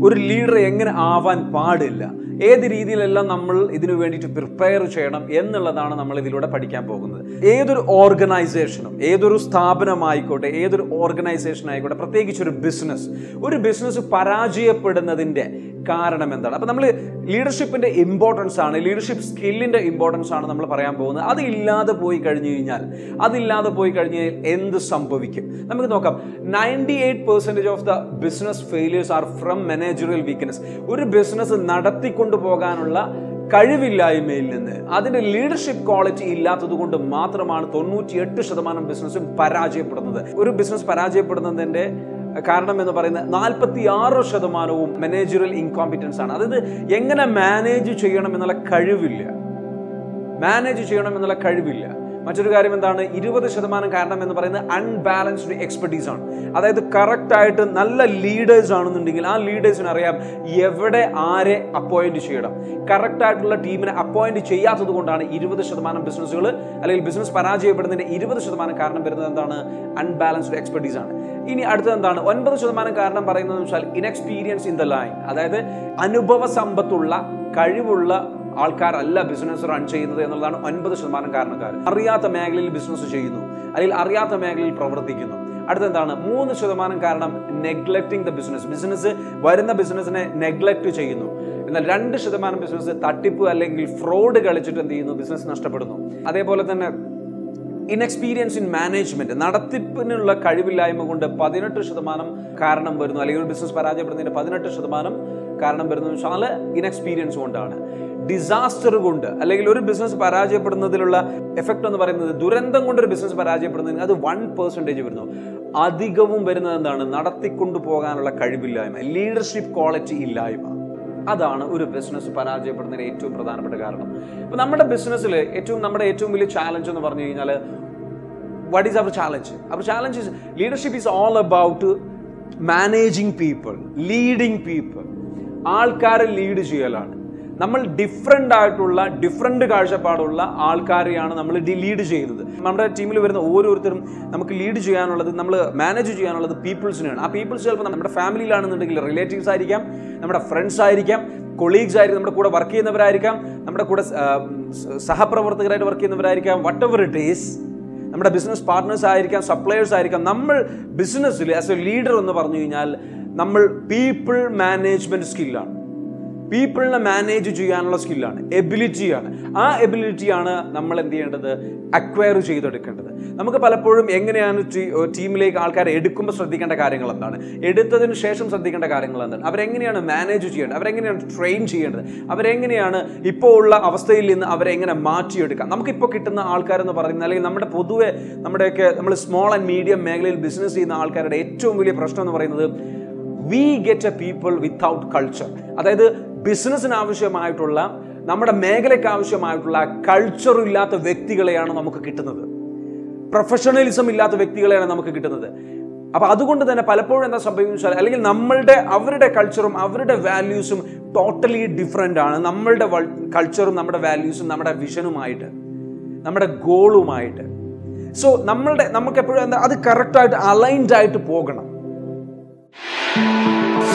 ഒരു ലീഡർ എങ്ങനെ ആവാൻ പാടില്ല ഏത് രീതിയിലെല്ലാം നമ്മൾ ഇതിനു വേണ്ടിയിട്ട് പ്രിപ്പയർ ചെയ്യണം എന്നുള്ളതാണ് നമ്മൾ ഇതിലൂടെ പഠിക്കാൻ പോകുന്നത് ഏതൊരു ഓർഗനൈസേഷനും ഏതൊരു സ്ഥാപനമായിക്കോട്ടെ ഏതൊരു ഓർഗനൈസേഷൻ ആയിക്കോട്ടെ പ്രത്യേകിച്ച് ഒരു ബിസിനസ് ഒരു ബിസിനസ് പരാജയപ്പെടുന്നതിൻ്റെ കാരണം എന്താണ് അപ്പം നമ്മൾ ലീഡർഷിപ്പിന്റെ ഇമ്പോർട്ടൻസ് ആണ് ലീഡർഷിപ്പ് സ്കില്ലിന്റെ ഇമ്പോർട്ടൻസ് ആണ് നമ്മൾ പറയാൻ പോകുന്നത് അത് ഇല്ലാതെ പോയി കഴിഞ്ഞു കഴിഞ്ഞാൽ അതില്ലാതെ പോയി കഴിഞ്ഞു കഴിഞ്ഞാൽ എന്ത് സംഭവിക്കും നമുക്ക് നോക്കാം ninety eight percentage of the business failures are from managerial weakness ഒരു ബിസിനസ് നടത്തിക്കൊണ്ടു പോകാനുള്ള കഴിവില്ലായ്മയിൽ നിന്ന് അതിന്റെ ലീഡർഷിപ്പ് ക്വാളിറ്റി ഇല്ലാത്തത് കൊണ്ട് മാത്രമാണ് തൊണ്ണൂറ്റി എട്ട് ശതമാനം ബിസിനസ്സും പരാജയപ്പെടുന്നത് ഒരു ബിസിനസ് പരാജയപ്പെടുന്നതിന്റെ കാരണം എന്ന് പറയുന്നത് നാൽപ്പത്തി ആറ് ശതമാനവും മാനേജറിയൽ ഇൻകോമ്പിറ്റൻസ് ആണ് അതായത് എങ്ങനെ മാനേജ് ചെയ്യണം എന്നുള്ള കഴിവില്ല മാനേജ് ചെയ്യണം എന്നുള്ള കഴിവില്ല മറ്റൊരു കാര്യം എന്താണ് ഇരുപത് ശതമാനം കാരണം എന്ന് പറയുന്നത് അൺബാലൻസ്ഡ് എക്സ്പെർട്ടീസ് ആണ് അതായത് കറക്റ്റ് ആയിട്ട് നല്ല ലീഡേഴ്സ് ആണെന്നുണ്ടെങ്കിൽ ആ ലീഡേഴ്സിന് അറിയാം എവിടെ ആരെ അപ്പോയിന്റ് ചെയ്യണം കറക്റ്റ് ആയിട്ടുള്ള ടീമിനെ അപ്പോയിന്റ് ചെയ്യാത്തത് കൊണ്ടാണ് ഇരുപത് ശതമാനം ബിസിനസ്സുകൾ അല്ലെങ്കിൽ ബിസിനസ് പരാജയപ്പെടുന്നതിന്റെ ഇരുപത് ശതമാനം കാരണം വരുന്നത് എന്താണ് അൺബാലൻസ്ഡ് എക്സ്പെർട്ടീസ് ആണ് ഇനി അടുത്തത് എന്താണ് ഒൻപത് ശതമാനം കാരണം പറയുന്നത് വെച്ചാൽ ഇൻഎക്സ്പീരിയൻസ് ഇൻ ദ ലൈൻ അതായത് അനുഭവ സമ്പത്തുള്ള കഴിവുള്ള ആൾക്കാരല്ല ബിസിനസ് റൺ ചെയ്യുന്നത് എന്നുള്ളതാണ് ഒൻപത് ശതമാനം കാരണക്കാർ അറിയാത്ത മേഖലയിൽ ബിസിനസ് ചെയ്യുന്നു അല്ലെങ്കിൽ അറിയാത്ത മേഖലയിൽ പ്രവർത്തിക്കുന്നു അടുത്തെന്താണ് മൂന്ന് ശതമാനം കാരണം നെഗ്ലക്റ്റിംഗ് ദ ബിസിനസ് ബിസിനസ് വരുന്ന ബിസിനസ്സിനെ നെഗ്ലക്റ്റ് ചെയ്യുന്നു എന്നാൽ രണ്ട് ശതമാനം ബിസിനസ് തട്ടിപ്പ് അല്ലെങ്കിൽ ഫ്രോഡ് കളിച്ചിട്ട് എന്ത് ചെയ്യുന്നു ബിസിനസ് നഷ്ടപ്പെടുന്നു അതേപോലെ തന്നെ ഇൻഎക്സ്പീരിയൻസ് ഇൻ മാനേജ്മെന്റ് നടത്തിപ്പിനുള്ള കഴിവില്ലായ്മ കൊണ്ട് പതിനെട്ട് ശതമാനം കാരണം വരുന്നു അല്ലെങ്കിൽ ഒരു ബിസിനസ് പരാജയപ്പെടുന്നതിന്റെ പതിനെട്ട് ശതമാനം കാരണം വരുന്നത് വെച്ചാൽ ഇൻഎക്സ്പീരിയൻസ് കൊണ്ടാണ് ഡിസാസ്റ്റർ കൊണ്ട് അല്ലെങ്കിൽ ഒരു ബിസിനസ് പരാജയപ്പെടുന്നതിലുള്ള എഫക്റ്റ് എന്ന് പറയുന്നത് ദുരന്തം കൊണ്ട് ഒരു ബിസിനസ് പരാജയപ്പെടുന്നതിന് അത് വൺ പെർസെൻറ്റേജ് വരുന്നു അധികവും വരുന്നത് എന്താണ് നടത്തിക്കൊണ്ടു പോകാനുള്ള കഴിവില്ലായ്മ ലീഡർഷിപ്പ് ക്വാളിറ്റി ഇല്ലായ്മ അതാണ് ഒരു ബിസിനസ് പരാജയപ്പെടുന്നതിന് ഏറ്റവും പ്രധാനപ്പെട്ട കാരണം ഇപ്പൊ നമ്മുടെ ബിസിനസ്സിൽ ഏറ്റവും നമ്മുടെ ഏറ്റവും വലിയ ചാലഞ്ച് എന്ന് പറഞ്ഞു കഴിഞ്ഞാൽ what is our challenge our challenge is leadership is all about managing people leading people ആൾക്കാരെ ലീഡ് ചെയ്യലാണ് നമ്മൾ ഡിഫറെൻ്റ് ആയിട്ടുള്ള ഡിഫറെൻ്റ് കാഴ്ചപ്പാടുള്ള ആൾക്കാരെയാണ് നമ്മൾ ലീഡ് ചെയ്യുന്നത് നമ്മുടെ ടീമിൽ വരുന്ന ഓരോരുത്തരും നമുക്ക് ലീഡ് ചെയ്യാനുള്ളത് നമ്മൾ മാനേജ് ചെയ്യാനുള്ളത് പീപ്പിൾസിനാണ് ആ പീപ്പിൾസ് ചിലപ്പോൾ നമ്മുടെ ഫാമിലിയിലാണെന്നുണ്ടെങ്കിൽ റിലേറ്റീവ്സ് ആയിരിക്കാം നമ്മുടെ ഫ്രണ്ട്സ് ആയിരിക്കാം കൊളീഗ്സ് ആയിരിക്കും നമ്മുടെ കൂടെ വർക്ക് ചെയ്യുന്നവരായിരിക്കാം നമ്മുടെ കൂടെ ആ, സ- സഹപ്രവർത്തകരായിട്ട് വർക്ക് ചെയ്യുന്നവരായിരിക്കാം വട്ട് എവർ ഇറ്റ് ഈസ് നമ്മുടെ ബിസിനസ് പാർട്ട്നേഴ്സ് ആയിരിക്കാം സപ്ലയേഴ്സ് ആയിരിക്കാം നമ്മൾ ബിസിനസ്സിൽ ആസ് എ ലീഡർ എന്ന് പറഞ്ഞു കഴിഞ്ഞാൽ നമ്മൾ പീപ്പിൾ മാനേജ്മെന്റ് സ്കില്ലാണ് പീപ്പിളിനെ മാനേജ് ചെയ്യാനുള്ള സ്കില്ലാണ് എബിലിറ്റിയാണ് ആ എബിലിറ്റിയാണ് നമ്മൾ എന്ത് ചെയ്യേണ്ടത് അക്വയർ ചെയ്തെടുക്കേണ്ടത് നമുക്ക് പലപ്പോഴും എങ്ങനെയാണ് ടീ- ടീമിലേക്ക് ആൾക്കാരെ എടുക്കുമ്പോൾ ശ്രദ്ധിക്കേണ്ട കാര്യങ്ങൾ എന്താണ് എടുത്തതിന് ശേഷം ശ്രദ്ധിക്കേണ്ട കാര്യങ്ങൾ എന്താണ് അവരെങ്ങനെയാണ് മാനേജ് ചെയ്യേണ്ടത് അവരെങ്ങനെയാണ് ട്രെയിൻ ചെയ്യേണ്ടത് അവരെങ്ങനെയാണ് ഇപ്പോൾ ഉള്ള അവസ്ഥയിൽ നിന്ന് അവരെങ്ങനെ മാറ്റിയെടുക്കാം നമുക്കിപ്പോൾ കിട്ടുന്ന ആൾക്കാരെന്ന് പറയുന്നത് അല്ലെങ്കിൽ നമ്മുടെ പൊതുവെ നമ്മുടെയൊക്കെ നമ്മൾ സ്മോൾ ആൻഡ് മീഡിയം മേഖലയിൽ ബിസിനസ് ചെയ്യുന്ന ആൾക്കാരുടെ ഏറ്റവും വലിയ പ്രശ്നം എന്ന് പറയുന്നത് we get a people without culture അതായത് ബിസിനസ്സിന് ആവശ്യമായിട്ടുള്ള നമ്മുടെ മേഖലയ്ക്ക് ആവശ്യമായിട്ടുള്ള കൾച്ചർ ഇല്ലാത്ത വ്യക്തികളെയാണ് നമുക്ക് കിട്ടുന്നത് പ്രൊഫഷണലിസം ഇല്ലാത്ത വ്യക്തികളെയാണ് നമുക്ക് കിട്ടുന്നത് അപ്പൊ അതുകൊണ്ട് തന്നെ പലപ്പോഴും എന്താ സംഭവിച്ചാൽ അല്ലെങ്കിൽ നമ്മളുടെ അവരുടെ കൾച്ചറും അവരുടെ വാല്യൂസും ടോട്ടലി ഡിഫറെൻ്റ് ആണ് നമ്മളുടെ കൾച്ചറും നമ്മുടെ വാല്യൂസും നമ്മുടെ വിഷനുമായിട്ട് നമ്മുടെ ഗോളുമായിട്ട് സോ നമ്മളുടെ നമുക്ക് എപ്പോഴും എന്താ അത് കറക്റ്റായിട്ട് അലൈൻഡ് ആയിട്ട് പോകണം